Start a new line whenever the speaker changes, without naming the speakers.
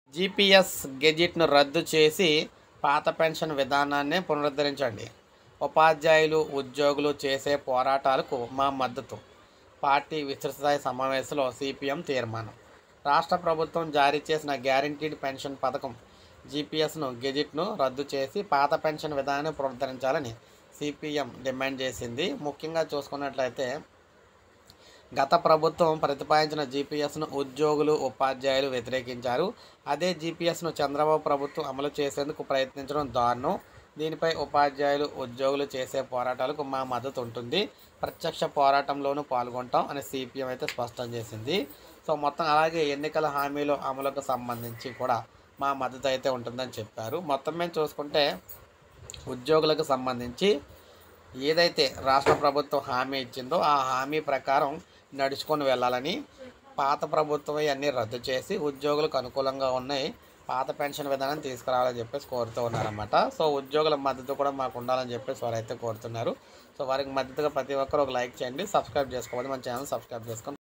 GPS గెజిట్ను రద్దు చేసి పాత పెన్షన్ విధానాన్ని పునరుద్ధరించండి ఉపాధ్యాయులు ఉద్యోగులు చేసే పోరాటాలకు మా మద్దతు పార్టీ విస్తృతస్థాయి సమావేశంలో సిపిఎం తీర్మానం రాష్ట్ర ప్రభుత్వం జారీ చేసిన గ్యారంటీడ్ పెన్షన్ పథకం జీపీఎస్ను గెజిట్ను రద్దు చేసి పాత పెన్షన్ విధానాన్ని పునరుద్ధరించాలని సిపిఎం డిమాండ్ చేసింది ముఖ్యంగా చూసుకున్నట్లయితే గత ప్రభుత్వం ప్రతిపాదించిన జీపీఎస్ను ఉద్యోగులు ఉపాధ్యాయులు వ్యతిరేకించారు అదే జీపీఎస్ను చంద్రబాబు ప్రభుత్వం అమలు చేసేందుకు ప్రయత్నించడం దారుణం దీనిపై ఉపాధ్యాయులు ఉద్యోగులు చేసే పోరాటాలకు మా మద్దతు ఉంటుంది ప్రత్యక్ష పోరాటంలోనూ పాల్గొంటాం అని సిపిఎం అయితే స్పష్టం చేసింది సో మొత్తం అలాగే ఎన్నికల హామీల అమలుకు సంబంధించి కూడా మా మద్దతు అయితే ఉంటుందని చెప్పారు మొత్తం మేము చూసుకుంటే ఉద్యోగులకు సంబంధించి ఏదైతే రాష్ట్ర ప్రభుత్వం హామీ ఇచ్చిందో ఆ హామీ ప్రకారం నడుచుకొని వెళ్ళాలని పాత ప్రభుత్వం అన్నీ రద్దు చేసి ఉద్యోగులకు అనుకూలంగా ఉన్నాయి పాత పెన్షన్ విధానం తీసుకురావాలని చెప్పేసి కోరుతూ ఉన్నారన్నమాట సో ఉద్యోగుల మద్దతు కూడా మాకు ఉండాలని చెప్పేసి వారైతే కోరుతున్నారు సో వారికి మద్దతుగా ప్రతి ఒక్కరు ఒక లైక్ చేయండి సబ్స్క్రైబ్ చేసుకోవాలి మన ఛానల్ సబ్స్క్రైబ్ చేసుకొని